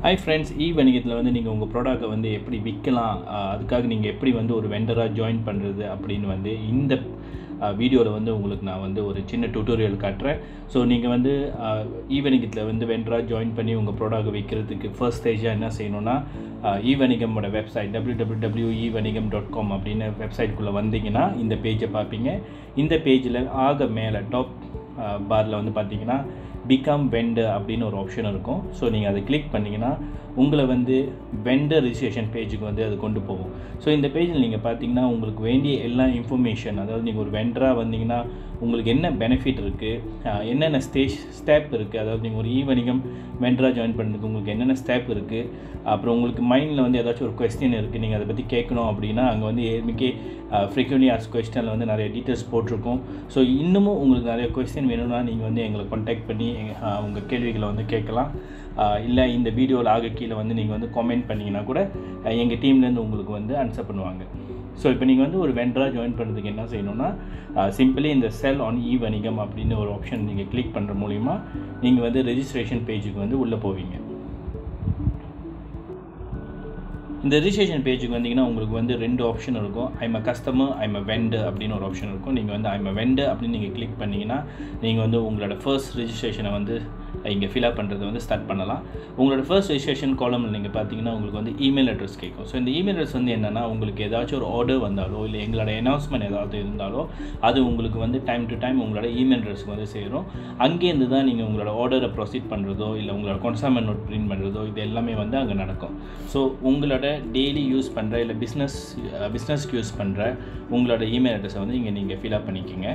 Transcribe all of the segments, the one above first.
hi friends இ வணிகத்தில் வந்து நீங்கள் உங்கள் ப்ராடக்ட்டை வந்து எப்படி விற்கலாம் ஆஹ் அதுக்காக நீங்கள் எப்படி வந்து ஒரு வெண்டராக ஜாயின் பண்ணுறது அப்படின்னு வந்து இந்த வீடியோவில் வந்து உங்களுக்கு நான் வந்து ஒரு சின்ன டியூட்டோரியல் காட்டுறேன் ஸோ நீங்கள் வந்து இ வணிகத்தில் வந்து வெண்டராக ஜாயின் பண்ணி உங்கள் ப்ராடக்ட் விற்கிறதுக்கு ஃபர்ஸ்ட் ஸ்டேஜாக என்ன செய்யணும்னா இ வணிகமோட website W W W E Vanigam dot com அப்படின்னு வெப்சைட்குள்ளே வந்தீங்கன்னா இந்த பேஜை பார்ப்பீங்க இந்த பேஜில் ஆக மேலே டாப் பாரில் வந்து பார்த்தீங்கன்னா பிகம் வெண்டர் அப்படின்னு ஒரு ஆப்ஷன் இருக்கும் ஸோ நீங்கள் அதை கிளிக் பண்ணிங்கன்னா உங்களை வந்து வெண்டர் ரிஜிஸ்ட்ரேஷன் பேஜுக்கு வந்து அது கொண்டு போகும் ஸோ இந்த பேஜில் நீங்கள் பார்த்தீங்கன்னா உங்களுக்கு வேண்டிய எல்லா இன்ஃபர்மேஷன் அதாவது நீங்கள் ஒரு வெண்டராக வந்தீங்கன்னா உங்களுக்கு என்ன பெனிஃபிட் இருக்குது என்னென்ன ஸ்டேஜ் ஸ்டெப் இருக்குது அதாவது நீங்கள் ஒரு ஈ வணிகம் வெண்டராக ஜாயின் பண்ணுறதுக்கு உங்களுக்கு என்னென்ன ஸ்டெப் இருக்குது அப்புறம் உங்களுக்கு மைண்டில் வந்து ஏதாச்சும் ஒரு கொஸ்டின் இருக்குது நீங்கள் அதை பற்றி கேட்கணும் அப்படின்னா அங்கே வந்து ஏற்கனவே ஃப்ரீக்வன்லி ஆஸ் கொஸ்டினில் வந்து நிறைய டீட்டெயில்ஸ் போட்டிருக்கோம் ஸோ இன்னமும் உங்களுக்கு நிறைய கொஸ்டின் வேணும்னா நீங்கள் வந்து எங்களை காண்டாக்ட் பண்ணி எங்கள் உங்கள் கேள்விகளை வந்து கேட்கலாம் இல்லை இந்த வீடியோவில் ஆக கீழே வந்து நீங்கள் வந்து கமெண்ட் பண்ணிங்கன்னா கூட எங்கள் டீம்லேருந்து உங்களுக்கு வந்து ஆன்சர் பண்ணுவாங்க ஸோ இப்போ நீங்கள் வந்து ஒரு வெண்டராக ஜாயின் பண்ணுறதுக்கு என்ன செய்யணும்னா சிம்பிளி இந்த செல் ஆன் இ வணிகம் அப்படின்னு ஒரு ஆப்ஷன் நீங்கள் கிளிக் பண்ணுற மூலிமா நீங்கள் வந்து ரெஜிஸ்ட்ரேஷன் பேஜுக்கு வந்து உள்ளே போவீங்க இந்த ரிஜிஸ்ட்ரேஷன் பேஜுக்கு வந்தீங்கன்னா உங்களுக்கு வந்து ரெண்டு ஆப்ஷன் இருக்கும் I'm a customer I'm a vendor அப்படின்னு ஒரு ஆப்ஷன் இருக்கும் நீங்கள் வந்து ஐம் அ வெண்டு அப்படின்னு நீங்கள் கிளிக் பண்ணிங்கன்னா நீங்கள் வந்து உங்களோட ஃபர்ஸ்ட் ரிஜிஸ்ட்ரேஷனை வந்து இங்கே ஃபில்அப் பண்ணுறது வந்து ஸ்டார்ட் பண்ணலாம் உங்களோட ஃபர்ஸ்ட் ரிஜிஸ்ட்ரேஷன் காலமில் நீங்கள் பார்த்தீங்கன்னா உங்களுக்கு வந்து இமெயில் அட்ரஸ் கேட்கும் ஸோ இந்த இமெயில் அட்ரஸ் வந்து என்னென்னா உங்களுக்கு ஏதாச்சும் ஒரு ஆர்டர் வந்தாலோ இல்லை எங்களோட அனௌன்ஸ்மெண்ட் ஏதாவது இருந்தாலோ அது உங்களுக்கு வந்து டைம் டு டைம் உங்களோட இமெயில் அட்ரஸ்க்கு வந்து சேரும் அங்கேருந்து தான் நீங்கள் உங்களோட ஆர்டரை ப்ரொசீட் பண்ணுறதோ இல்லை உங்களோட கன்சாமெண்ட் நோட் பிரிண்ட் பண்ணுறதோ இது எல்லாமே வந்து அங்கே நடக்கும் ஸோ உங்களோட டெய்லி யூஸ் பண்ணுற இல்லை பிஸ்னஸ் பிஸ்னஸ்க்கு யூஸ் பண்ணுற உங்களோட இமெயில் அட்ரஸை வந்து இங்கே நீங்கள் ஃபில்அப் பண்ணிக்கோங்க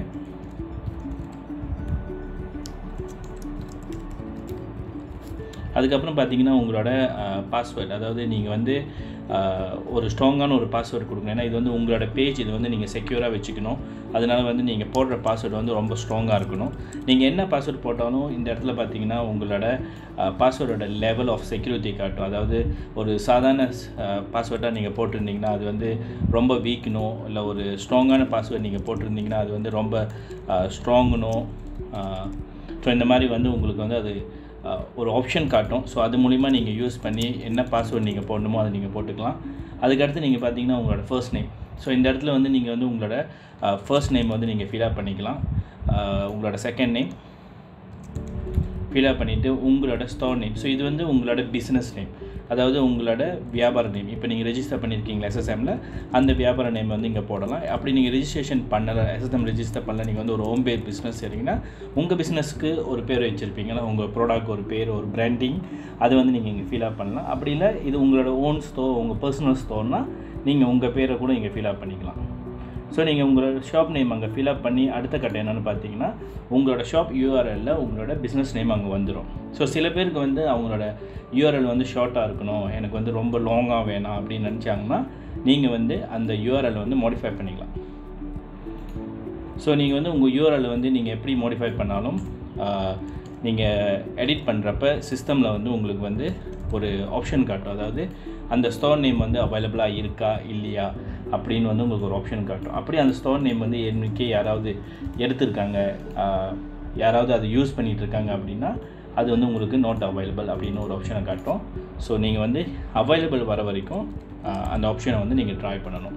அதுக்கப்புறம் பார்த்தீங்கன்னா உங்களோட பாஸ்வேர்டு அதாவது நீங்கள் வந்து ஒரு ஸ்ட்ராங்கான ஒரு பாஸ்வேர்டு கொடுங்க ஏன்னா இது வந்து உங்களோட பேஜ் இது வந்து நீங்கள் செக்யூராக வச்சுக்கணும் அதனால் வந்து நீங்கள் போடுற பாஸ்வேர்டு வந்து ரொம்ப ஸ்ட்ராங்காக இருக்கணும் நீங்கள் என்ன பாஸ்வேர்டு போட்டாலும் இந்த இடத்துல பார்த்தீங்கன்னா உங்களோட பாஸ்வேர்டோட லெவல் ஆஃப் செக்யூரிட்டி காட்டும் அதாவது ஒரு சாதாரண பாஸ்வேர்டாக நீங்கள் போட்டிருந்தீங்கன்னா அது வந்து ரொம்ப வீக்னோ இல்லை ஒரு ஸ்ட்ராங்கான பாஸ்வேர்டு நீங்கள் போட்டிருந்தீங்கன்னா அது வந்து ரொம்ப ஸ்ட்ராங்குனோ ஸோ இந்த மாதிரி வந்து உங்களுக்கு வந்து அது ஒரு ஆப்ஷன் காட்டும் ஸோ அது மூலிமா நீங்கள் யூஸ் பண்ணி என்ன பாஸ்வேர்டு நீங்கள் போடணுமோ அதை நீங்கள் போட்டுக்கலாம் அதுக்கடுத்து நீங்கள் பார்த்தீங்கன்னா உங்களோட ஃபர்ஸ்ட் நேம் ஸோ இந்த இடத்துல வந்து நீங்கள் வந்து உங்களோட ஃபர்ஸ்ட் நேம் வந்து நீங்கள் ஃபில்அப் பண்ணிக்கலாம் உங்களோட செகண்ட் நேம் ஃபில்அப் பண்ணிவிட்டு உங்களோட ஸ்டோர் நேம் ஸோ இது வந்து உங்களோட பிஸ்னஸ் நேம் அதாவது உங்களோட வியாபார நேம் இப்போ நீங்கள் ரெஜிஸ்டர் பண்ணியிருக்கீங்களா எஸ்எஸ்எம்மில் அந்த வியாபார நேம் வந்து இங்கே போடலாம் அப்படி நீங்கள் ரெஜிஸ்ட்ரேஷன் பண்ணலை எஸ்எஸ்எம் ரெஜிஸ்டர் பண்ணல நீங்கள் வந்து ஒரு ஹோம் பேர் பிஸ்னஸ் சரிங்கன்னா உங்கள் பிஸ்னஸ்க்கு ஒரு பேர் வச்சுருப்பீங்களா உங்கள் ப்ராடக்ட் ஒரு பேர் ஒரு பிராண்டிங் அது வந்து நீங்கள் இங்கே ஃபில்அப் பண்ணலாம் அப்படி இல்லை இது உங்களோட ஓன் ஸ்டோர் உங்கள் பர்சனல் ஸ்டோர்னால் நீங்கள் உங்கள் பேரை கூட இங்கே ஃபில்அப் பண்ணிக்கலாம் ஸோ நீங்கள் உங்களோட ஷாப் நேம் அங்கே ஃபில்அப் பண்ணி அடுத்த கட்டம் என்னென்னு பார்த்தீங்கன்னா உங்களோட ஷாப் யூஆர்எல்லில் உங்களோட பிஸ்னஸ் நேம் அங்கே வந்துடும் ஸோ சில பேருக்கு வந்து அவங்களோட யூஆர்எல் வந்து ஷார்ட்டாக இருக்கணும் எனக்கு வந்து ரொம்ப லாங்காக வேணாம் அப்படின்னு நினச்சாங்கன்னா நீங்கள் வந்து அந்த யூஆர்எல் வந்து மாடிஃபை பண்ணிக்கலாம் ஸோ நீங்கள் வந்து உங்கள் யூஆர்எல் வந்து நீங்கள் எப்படி மாடிஃபை பண்ணாலும் நீங்கள் எடிட் பண்ணுறப்ப சிஸ்டமில் வந்து உங்களுக்கு வந்து ஒரு ஆப்ஷன் காட்டும் அதாவது அந்த ஸ்டோர் நேம் வந்து அவைலபிளாக இருக்கா இல்லையா அப்படின்னு வந்து உங்களுக்கு ஒரு ஆப்ஷன் காட்டும் அப்படி அந்த ஸ்டோர் நேம் வந்து ஏற்கனவே யாராவது எடுத்திருக்காங்க யாராவது அதை யூஸ் பண்ணிகிட்டு இருக்காங்க அப்படின்னா அது வந்து உங்களுக்கு நாட் அவைலபிள் அப்படின்னு ஒரு ஆப்ஷனை காட்டும் ஸோ நீங்கள் வந்து அவைலபிள் வர வரைக்கும் அந்த ஆப்ஷனை வந்து நீங்கள் ட்ரை பண்ணணும்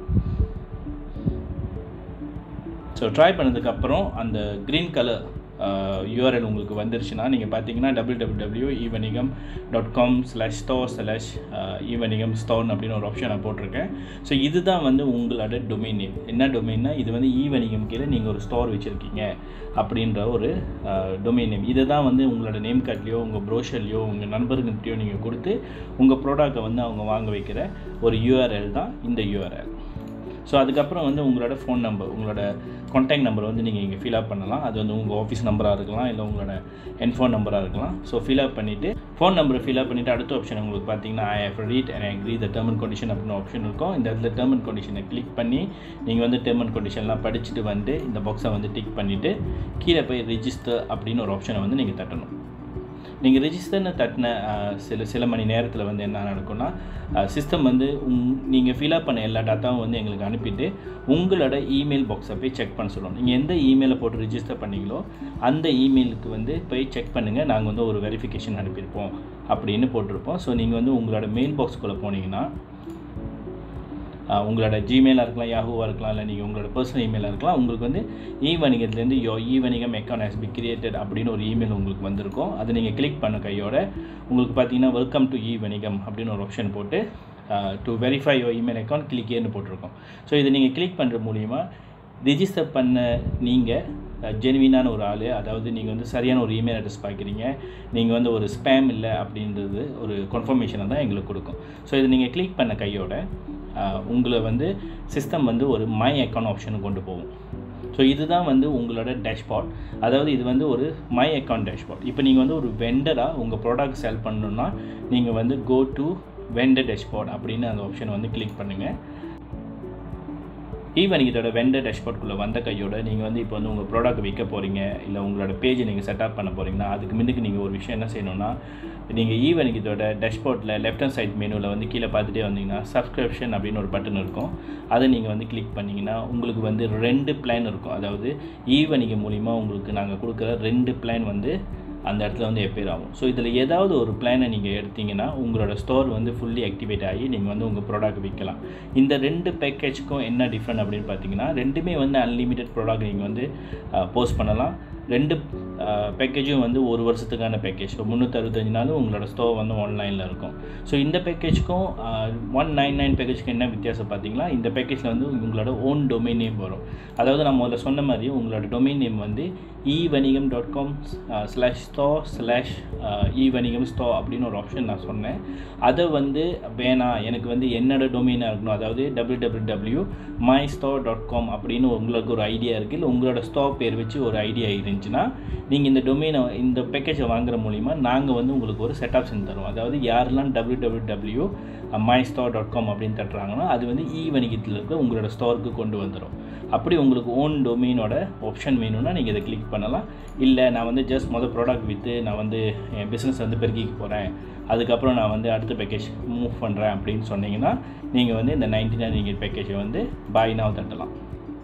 ஸோ ட்ரை பண்ணதுக்கப்புறம் அந்த க்ரீன் கலர் யூஆர்எல் உங்களுக்கு வந்துருச்சுன்னா நீங்கள் பார்த்தீங்கன்னா W W W Evanigam dot com slash store slash Evanigam store அப்படின்னு ஒரு ஆப்ஷன் நான் போட்டிருக்கேன் ஸோ இதுதான் வந்து உங்களோட டொமைன் நேம் என்ன டொமைன்னா இது வந்து ஈவனிகம் கீழே நீங்கள் ஒரு ஸ்டோர் வச்சுருக்கீங்க அப்படின்ற ஒரு டொமைன் நேம் இதை தான் வந்து உங்களோட நேம் கார்ட்லேயோ உங்கள் ப்ரோஷர்லையோ உங்கள் நண்பர்கள்கிட்டயோ நீங்கள் கொடுத்து உங்கள் ப்ராடக்டை வந்து அவங்க வாங்க வைக்கிற ஒரு யூஆர்எல் தான் இந்த யூஆர்எல் ஸோ அதுக்கப்புறம் வந்து உங்களோட ஃபோன் நம்பர் உங்களோட கான்டாக்ட் நம்பர் வந்து நீங்கள் இங்கே ஃபில்அப் பண்ணலாம் அது வந்து உங்கள் ஆஃபீஸ் நம்பராக இருக்கலாம் இல்லை உங்களோட என்ஃபோன் நம்பராக இருக்கலாம் ஸோ ஃபில்அப் பண்ணிவிட்டு ஃபோன் நம்பரை ஃபில்அப் பண்ணிவிட்டு அடுத்த ஆப்ஷன் உங்களுக்கு பார்த்தீங்கன்னா I have read and agree the term and condition அப்படின்னு ஆப்ஷன் இருக்கும் இந்த இடத்துல டேர்ம் அண்ட் கண்டிஷனை கிளிக் பண்ணி நீங்கள் வந்து டேர்ம் அண்ட் கண்டிஷன்லாம் படிச்சுட்டு வந்து இந்த பாக்ஸை வந்து டிக் பண்ணிவிட்டு கீழே போய் ரிஜிஸ்டர் அப்படின்னு ஒரு ஆப்ஷனை வந்து நீங்கள் தட்டணும் நீங்கள் ரெஜிஸ்டர்னு தட்டின அஹ், சில சில மணி நேரத்தில் வந்து என்ன நடக்கும்னா சிஸ்டம் வந்து உங் நீங்கள் ஃபில்அப் பண்ண எல்லா டேட்டாவும் வந்து எங்களுக்கு அனுப்பிட்டு உங்களோட இமெயில் பாக்ஸை போய் செக் பண்ண சொல்லுவோம் நீங்கள் எந்த இமெயிலை போட்டு ரிஜிஸ்டர் பண்ணீங்களோ அந்த இமெயிலுக்கு வந்து போய் செக் பண்ணுங்கள் நாங்கள் வந்து ஒரு வெரிஃபிகேஷன் அனுப்பியிருப்போம் அப்படின்னு போட்டிருப்போம் ஸோ நீங்கள் வந்து உங்களோட மெயில் பாக்ஸ்குள்ளே போனீங்கன்னா ஆஹ் உங்களோட ஜிமெயிலாக இருக்கலாம் யாஹூவாக இருக்கலாம் இல்லை நீங்கள் உங்களோட பர்சனல் இமெயிலாக இருக்கலாம் உங்களுக்கு வந்து இ வணிகத்துலேருந்து யோ இ வணிகம் அக்கௌண்ட் ஹஸ் பி கிரியேட்டட் அப்படின்னு ஒரு இமெயில் உங்களுக்கு வந்திருக்கும் அதை நீங்கள் கிளிக் பண்ண கையோட உங்களுக்கு பார்த்தீங்கன்னா வெல்கம் டு இ வணிகம் அப்படின்னு ஒரு ஆப்ஷன் போட்டு to verify your email account click ஏன்னு போட்டிருக்கோம் ஸோ இதை நீங்கள் கிளிக் பண்ணுற மூலிமா ரிஜிஸ்டர் பண்ண நீங்கள் ஜெனுவினான ஒரு ஆள் அதாவது நீங்கள் வந்து சரியான ஒரு இமெயில் அட்ரஸ் பார்க்குறீங்க நீங்கள் வந்து ஒரு ஸ்பேம் இல்லை அப்படின்றது ஒரு கன்ஃபர்மேஷனை தான் எங்களுக்கு கொடுக்கும் ஸோ இதை நீங்கள் கிளிக் பண்ண கையோட ஆஹ், உங்களை வந்து சிஸ்டம் வந்து ஒரு மை அக்கௌண்ட் ஆப்ஷனுக்கு கொண்டு போகும் ஸோ இதுதான் வந்து உங்களோட டேஷ்பாட் அதாவது இது வந்து ஒரு மை அக்கௌண்ட் டேஷ்பாட் இப்போ நீங்கள் வந்து ஒரு வெண்டராக உங்கள் ப்ராடக்ட் செல் பண்ணணுன்னா நீங்கள் வந்து கோ டு வெண்டர் டேஷ்பாட் அப்படின்னு அந்த ஆப்ஷனை வந்து கிளிக் பண்ணுங்கள் ஈவன் இதோட வெண்டர் டேஷ்போர்ட்குள்ளே வந்த கையோட நீங்கள் வந்து இப்போ வந்து உங்கள் ப்ராடக்ட் விற்க போகிறீங்க இல்லை உங்களோட பேஜை நீங்கள் செட்டப் பண்ண போகிறீங்கன்னா அதுக்கு முன்னுக்கு நீங்கள் ஒரு விஷயம் என்ன செய்யணும்னா நீங்கள் ஈவன் இதோட டேஷ்போர்ட்டில் லெஃப்ட் ஹேண்ட் சைட் மெனுவில் வந்து கீழே பார்த்துட்டே வந்தீங்கன்னா சப்ஸ்கிரிப்ஷன் அப்படின்னு ஒரு பட்டன் இருக்கும் அதை நீங்கள் வந்து கிளிக் பண்ணிங்கன்னா உங்களுக்கு வந்து ரெண்டு பிளான் இருக்கும் அதாவது ஈவனிங்க மூலிமா உங்களுக்கு நாங்கள் கொடுக்குற ரெண்டு பிளான் வந்து அந்த இடத்துல வந்து எப்பேர் ஆகும் ஸோ இதில் ஏதாவது ஒரு பிளானை நீங்கள் எடுத்தீங்கன்னா உங்களோட ஸ்டோர் வந்து ஃபுல்லி ஆக்டிவேட் ஆகி நீங்கள் வந்து உங்கள் ப்ராடக்ட் விற்கலாம் இந்த ரெண்டு பேக்கேஜ்க்கும் என்ன டிஃப்ரெண்ட் அப்படின்னு பார்த்தீங்கன்னா ரெண்டுமே வந்து அன்லிமிட்டெட் ப்ராடக்ட் நீங்கள் வந்து போஸ்ட் பண்ணலாம் ரெண்டு பேக்கேஜும் வந்து ஒரு வருஷத்துக்கான பேக்கேஜ் ஸோ முந்நூற்றறுபத்தஞ்சு நாளும் உங்களோட ஸ்டோர் வந்து ஆன்லைனில் இருக்கும் ஸோ இந்த பேக்கேஜ்க்கும் ஒன் நைன் நைன் பேக்கேஜ்க்கு என்ன வித்தியாசம் பார்த்தீங்களா இந்த பேக்கேஜில் வந்து உங்களோட ஓன் டொமைன் நேம் வரும் அதாவது நான் முதல்ல சொன்ன மாதிரி உங்களோட டொமைன் நேம் வந்து E Vanigam dot com slash store slash E Vanigam store அப்படின்னு ஒரு ஆப்ஷன் நான் சொன்னேன் அதை வந்து வேணாம் எனக்கு வந்து என்னோட டொமைனாக இருக்கணும் அதாவது W W W my store dot com அப்படின்னு உங்களுக்கு ஒரு ஐடியா இருக்குது இல்லை உங்களோட ஸ்டோ பேர் வச்சு ஒரு ஐடியா இருந்துச்சுன்னா நீங்கள் இந்த டொமைனை இந்த பேக்கேஜை வாங்குற மூலிமா நாங்கள் வந்து உங்களுக்கு ஒரு செட் ஆப்ஷன் தருவோம் அதாவது யாரெல்லாம் W W W my store dot com அப்படின்னு தட்டுறாங்கன்னா அது வந்து இ வணிகத்தில் இருக்க உங்களோட ஸ்டோருக்கு கொண்டு வந்துடும் அப்படி உங்களுக்கு ஓன் டொமைனோட ஆப்ஷன் வேணும்னா நீங்கள் இதை கிளிக் பண்ணலாம் இல்லை நான் வந்து ஜஸ்ட் மொதல் ப்ராடக்ட் விற்று நான் வந்து என் பிஸ்னஸ் வந்து பெருக்கிக்க போகிறேன் அதுக்கப்புறம் நான் வந்து அடுத்த பேக்கேஜ் மூவ் பண்ணுறேன் அப்படின்னு சொன்னீங்கன்னா நீங்கள் வந்து இந்த நைன்டி நைன் ரிங்கெட் பேக்கேஜை வந்து பாய் நாவ் தட்டலாம்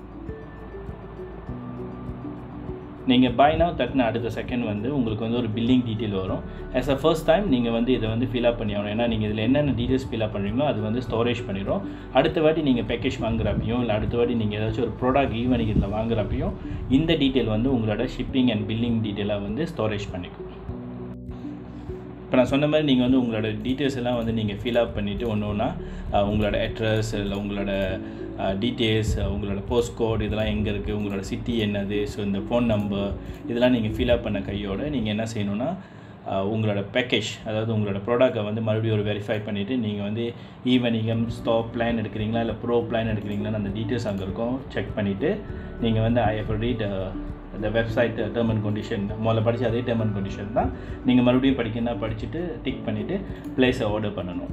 நீங்கள் பை now தட்டின அடுத்த செகண்ட் வந்து உங்களுக்கு வந்து ஒரு பில்லிங் டீட்டெயில் வரும் as a ஃபர்ஸ்ட் டைம் நீங்கள் வந்து இதை வந்து ஃபில்அப் பண்ணி ஆகணும் ஏன்னா நீங்கள் இதில் என்னென்ன டீட்டெயில்ஸ் ஃபில்அப் பண்ணுறீங்களோ அது வந்து ஸ்டோரேஜ் பண்ணிடும் அடுத்த வாட்டி நீங்கள் பேக்கேஜ் வாங்குறப்பையும் இல்லை அடுத்த வாட்டி நீங்கள் ஏதாச்சும் ஒரு ப்ராடக்ட் ஈவனிங் இதில் வாங்குறப்பையும் இந்த டீட்டெயில் வந்து உங்களோட ஷிப்பிங் அண்ட் பில்லிங் டீட்டெயிலாக வந்து ஸ்டோரேஜ் பண்ணிக்கும் இப்போ நான் சொன்ன மாதிரி நீங்கள் வந்து உங்களோட டீட்டெயில்ஸ் எல்லாம் வந்து நீங்கள் ஃபில்அப் பண்ணிவிட்டு ஒன்று ஒன்றா உங்களோட அட்ரஸ் இல்லை உங்களோட டீட்டெயில்ஸ் உங்களோட போஸ்ட் கோட் இதெல்லாம் எங்கே இருக்குது உங்களோட சிட்டி என்னது ஸோ இந்த ஃபோன் நம்பர் இதெல்லாம் நீங்கள் ஃபில்அப் பண்ண கையோட நீங்கள் என்ன செய்யணும்னா அஹ், உங்களோட பேக்கேஜ் அதாவது உங்களோட ப்ராடக்ட்டை வந்து மறுபடியும் ஒரு வெரிஃபை பண்ணிவிட்டு நீங்கள் வந்து ஈவனிங்கம் ஸ்டாப் பிளான் எடுக்கிறீங்களா இல்லை ப்ரோ பிளான் எடுக்கிறீங்களான்னு அந்த டீட்டெயில்ஸ் அங்கே இருக்கும் செக் பண்ணிவிட்டு நீங்கள் வந்து ஐ ஹவ் ரீட் இந்த வெப்சைட் டேர்ம் அண்ட் கண்டிஷன் முதல்ல படித்த அதே டேர்ம் அண்ட் கண்டிஷன் தான் நீங்கள் மறுபடியும் படிக்கணும்னா படிச்சுட்டு டிக் பண்ணிவிட்டு பிளேஸை ஆர்டர் பண்ணணும்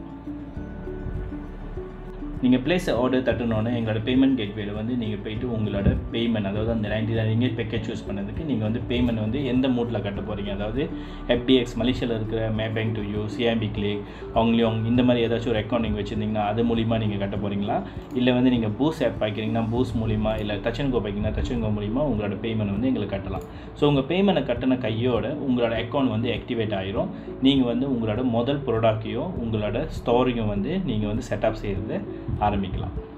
நீங்கள் பிளேஸ் ஆர்டர் தட்டணுன்னே எங்களோட பேமெண்ட் கேட்வேல வந்து நீங்கள் போயிட்டு உங்களோட பேமெண்ட் அதாவது அந்த ninety nine ringgit package choose பண்ணதுக்கு நீங்கள் வந்து பேமெண்ட் வந்து எந்த மூட்டில் கட்ட போகிறீங்க அதாவது எஃப்டிஎக்ஸ் மலேசியாவில் இருக்கிற Maybank2u CIMB click அவங்களையும் இந்த மாதிரி ஏதாச்சும் ஒரு அக்கௌண்ட் நீங்கள் வச்சுருந்தீங்கன்னா அது மூலிமா நீங்கள் கட்ட போகிறீங்களா இல்லை வந்து நீங்கள் பூஸ் ஆப் பார்க்குறீங்கன்னா பூஸ் மூலிமா இல்லை டச்சன்கோ பார்க்கிங்கன்னா டச்சன்கோ மூலிமா உங்களோட பேமெண்ட் வந்து எங்களுக்கு கட்டலாம் ஸோ உங்கள் பேமெண்ட்டை கட்டின கையோட உங்களோட அக்கௌண்ட் வந்து ஆக்டிவேட் ஆயிரும் நீங்கள் வந்து உங்களோட முதல் ப்ராடக்டையும் உங்களோட ஸ்டோரையும் வந்து நீங்கள் வந்து செட்டப் செய்கிறது ஆரம்பிக்கலாம்